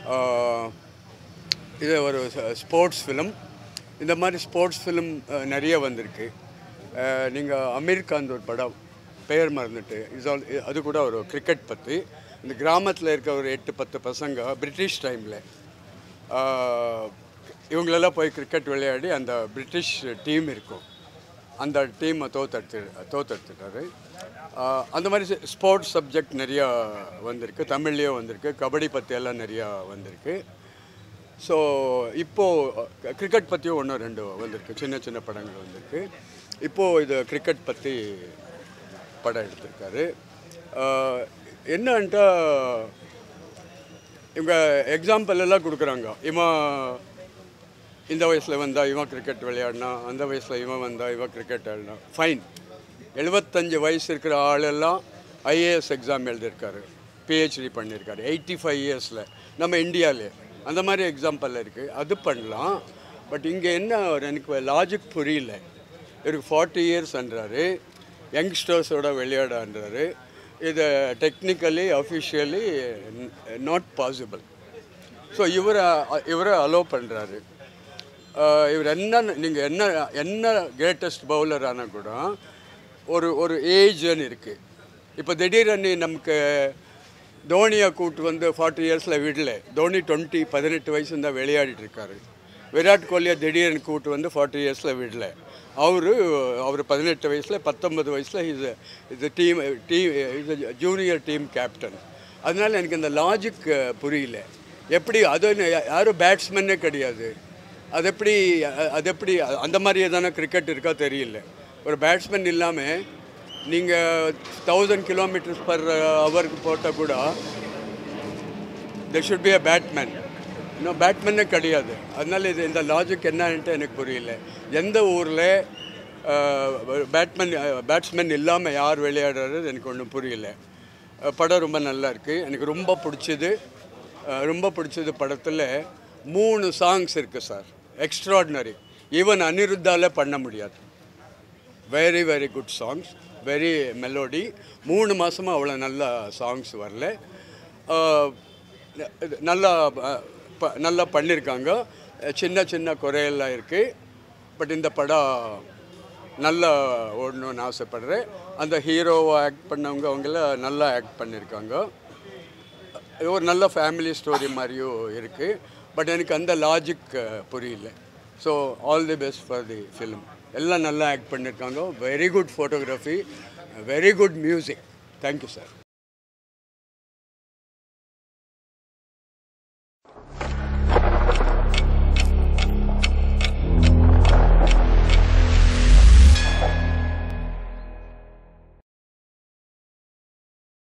இது ஒரு sports film இந்த மாதிரி ஸ்போர்ட்ஸ் ஃபிலிம் நிறைய வந்திருக்கு நீங்கள் அமீர் கான் ஒரு படம் பெயர் மறந்துட்டு இஸ் ஆல் அது கூட ஒரு கிரிக்கெட் பற்றி இந்த கிராமத்தில் இருக்க ஒரு எட்டு பத்து பசங்க பிரிட்டிஷ் டைமில் இவங்களெல்லாம் போய் கிரிக்கெட் விளையாடி அந்த பிரிட்டிஷ் டீம் இருக்கும் அந்த டீமை தோத்தெடுத்து தோத்தெடுத்துட்டாரு ஆஹ் அந்த மாதிரி ஸ்போர்ட்ஸ் சப்ஜெக்ட் நிறையா வந்திருக்கு தமிழ்லேயும் வந்திருக்கு கபடி பற்றியெல்லாம் நிறையா வந்திருக்கு ஸோ இப்போது கிரிக்கெட் பற்றியும் ஒன்று ரெண்டு வந்திருக்கு சின்ன சின்ன படங்கள் வந்திருக்கு இப்போது இது கிரிக்கெட் பற்றி படம் எடுத்திருக்காரு ஆஹ் என்னன்ட்டா இவங்க எக்ஸாம்பிள் எல்லாம் கொடுக்குறாங்க இவன் இந்த வயசில் வந்தா இவன் கிரிக்கெட் விளையாடினா அந்த வயசில் இவன் வந்தா இவன் கிரிக்கெட் ஆடினா ஃபைன் எழுபத்தஞ்சு வயசு இருக்கிற ஆளெல்லாம் ஐஏஎஸ் எக்ஸாம் எழுதியிருக்காரு பிஹெச்டி பண்ணியிருக்காரு எயிட்டி ஃபைவ் இயர்ஸில் நம்ம இந்தியாவிலே அந்த மாதிரி எக்ஸாம்பிள் இருக்குது அது பண்ணலாம் பட் இங்கே என்ன ஒரு எனக்கு லாஜிக் புரியல இவருக்கு ஃபார்ட்டி இயர்ஸ்ன்றாரு யங்ஸ்டர்ஸோட விளையாடான்றாரு இது technically officially not possible so இவரை இவரை அலோவ் பண்ணுறாரு இவர் என்ன நீங்கள் என்ன என்ன கிரேட்டஸ்ட் பவுலர் ஆனால் கூட ஒரு ஒரு ஏஜ்னு இருக்குது இப்போ திடீர்னு நமக்கு தோனியை கூட்டு வந்து ஃபார்ட்டி இயர்ஸில் விடல தோனி டுவெண்ட்டி பதினெட்டு வயசு தான் விளையாடிட்டு இருக்காரு விராட் கோலியை திடீர்னு கூட்டு வந்து ஃபார்ட்டி இயர்ஸில் விடல அவர் அவர் பதினெட்டு வயசில் பத்தொன்பது வயசில் இது இது டீம் டீம் இது ஜூனியர் டீம் கேப்டன் அதனால் எனக்கு இந்த லாஜிக் புரியல எப்படி அது யாரும் பேட்ஸ்மேனே கிடையாது அது எப்படி அ- அது எப்படி அ- அந்த மாதிரி எதனா கிரிக்கெட் இருக்கா தெரியல ஒரு பேட்ஸ்மேன் இல்லாமல் நீங்கள் தௌசண்ட் கிலோமீட்டர்ஸ் பர் ஹவருக்கு போட்டால் கூட there should be a batman இன்னும் பேட்மேனே கிடையாது அதனால இது இந்த லாஜிக் என்னன்ட்டு எனக்கு புரியல எந்த ஊரில் பேட்மேன் பேட்ஸ்மேன் இல்லாமல் யார் விளையாடுறது எனக்கு ஒன்றும் புரியல அஹ், படம் ரொம்ப நல்லா இருக்குது எனக்கு ரொம்ப பிடிச்சது அஹ், ரொம்ப பிடிச்சது படத்தில் மூணு சாங்ஸ் இருக்குது சார் எக்ஸ்ட்ராடினரி ஈவன் அனிருத்தால பண்ண முடியாது very very good songs very melody மூணு மாதமாக அவ்வளோ நல்ல சாங்ஸ் வரல ஆஹ் இது நல்லா அஹ், ப- நல்லா பண்ணியிருக்காங்க சின்ன சின்ன குறையெல்லாம் இருக்குது பட் இந்த படம் நல்லா ஓடணும்னு ஆசைப்படுறேன் அந்த ஹீரோவை ஆக்ட் பண்ணவங்க அவங்கள நல்லா ஆக்ட் பண்ணியிருக்காங்க இது ஒரு நல்ல ஃபேமிலி ஸ்டோரி மாதிரியும் இருக்குது பட் எனக்கு அந்த லாஜிக் புரியல so all the best for the film எல்லாம் நல்லா ஆக்ட் பண்ணியிருக்காங்க very good photography very good music thank you sir